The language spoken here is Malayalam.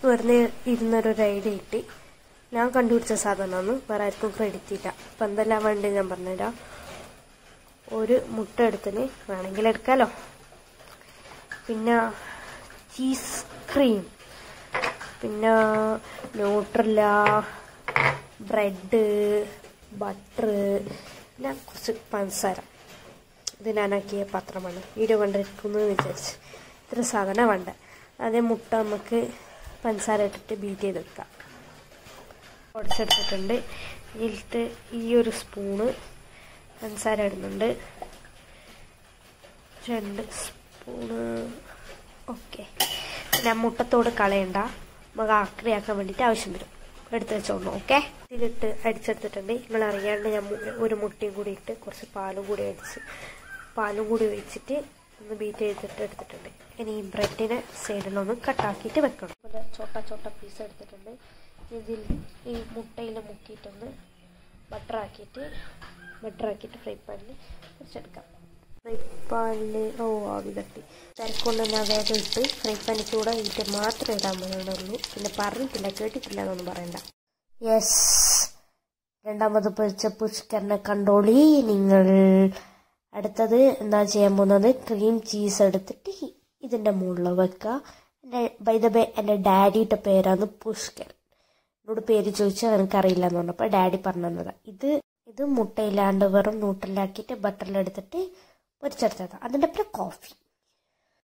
വെറുതെ ഇരുന്നൊരു ഐഡിയ കിട്ടി ഞാൻ കണ്ടുപിടിച്ച സാധനമാണ് വേറെ ആർക്കും ക്രെഡിറ്റ് ഇല്ല അപ്പം എന്തെല്ലാം വേണ്ടി ഞാൻ പറഞ്ഞുതരാം ഒരു മുട്ട എടുത്തിന് വേണമെങ്കിൽ എടുക്കാലോ പിന്നെ ചീസ് ക്രീം പിന്നെ ന്യൂട്രല്ല ബ്രെഡ് ബട്ടർ പിന്നെ കുറച്ച് പഞ്ചസാര ഇത് ഞാനാക്കിയ പാത്രമാണ് വീഡിയോ കണ്ടിരിക്കുന്നു എന്ന് വിചാരിച്ച് ഇത്ര സാധനം വേണ്ട അതേ മുട്ട നമുക്ക് പഞ്ചസാര ഇട്ടിട്ട് ബീറ്റ് ചെയ്തെടുക്കാം ഉടച്ചെടുത്തിട്ടുണ്ട് ഇതിലിട്ട് ഈ ഒരു സ്പൂണ് പഞ്ചസാര ഇടുന്നുണ്ട് രണ്ട് സ്പൂണ് ഓക്കെ പിന്നെ മുട്ടത്തോട് കളയണ്ട നമുക്ക് ആക്രിയാക്കാൻ വേണ്ടിയിട്ട് ആവശ്യം വരും എടുത്ത് വെച്ചോളൂ ഓക്കെ ഇതിലിട്ട് അടിച്ചെടുത്തിട്ടുണ്ട് നിങ്ങൾ അറിയാണ്ട് ഞാൻ മു- ഒരു മുട്ടയും കൂടി ഇട്ട് കുറച്ച് പാലും കൂടി അടിച്ച് പാലും കൂടി ഒഴിച്ചിട്ട് ഒന്ന് ബീറ്റ് ചെയ്തിട്ട് എടുത്തിട്ടുണ്ട് ഇനി ഈ ബ്രെഡിനെ സൈഡിലൊന്ന് കട്ടാക്കിയിട്ട് വെക്കണം അതുപോലെ ചോട്ട ചോട്ട പീസ് എടുത്തിട്ടുണ്ട് ഇതിൽ ഈ മുട്ടയിൽ മുക്കിയിട്ടൊന്ന് ബട്ടറാക്കിയിട്ട് ബട്ടറാക്കിയിട്ട് ഫ്രൈ പാനിൽ പൊരിച്ചെടുക്കാം ഫ്രൈ പാനിൽ ഓ ആവി തട്ടി തിരക്കൊണ്ട് ഞാൻ വേഗം ഇട്ട് ഫ്രൈ പാനിൽ ചൂടാ ഇട്ട് മാത്രമേ ഇടാൻ പോകുന്നുള്ളൂ പിന്നെ പറഞ്ഞിട്ടില്ല കേട്ടിട്ടില്ല എന്നൊന്നും പറയണ്ട യെസ് രണ്ടാമത് പൊരിച്ച പുഷ്കറിനെ കണ്ടോളി നിങ്ങൾ അടുത്തത് എന്താ ചെയ്യാൻ പോകുന്നത് ക്രീം ചീസ് എടുത്തിട്ട് ഇതിൻ്റെ മുകളിൽ വെക്കുക എൻ്റെ ബൈ ദ ബേ എൻ്റെ ഡാഡിയുടെ പേരാണ് പുഷ്കർ എന്നോട് പേര് ചോദിച്ചാൽ എനിക്കറിയില്ല എന്ന് പറഞ്ഞപ്പോൾ ഡാഡി പറഞ്ഞു തന്നതാണ് ഇത് ഇത് മുട്ടയില്ലാണ്ട് വെറും നൂട്ടിലാക്കിയിട്ട് ബട്ടറിലെടുത്തിട്ട് പൊരിച്ചെടുത്തതാണ് അതിൻ്റെ അപ്പുറം കോഫി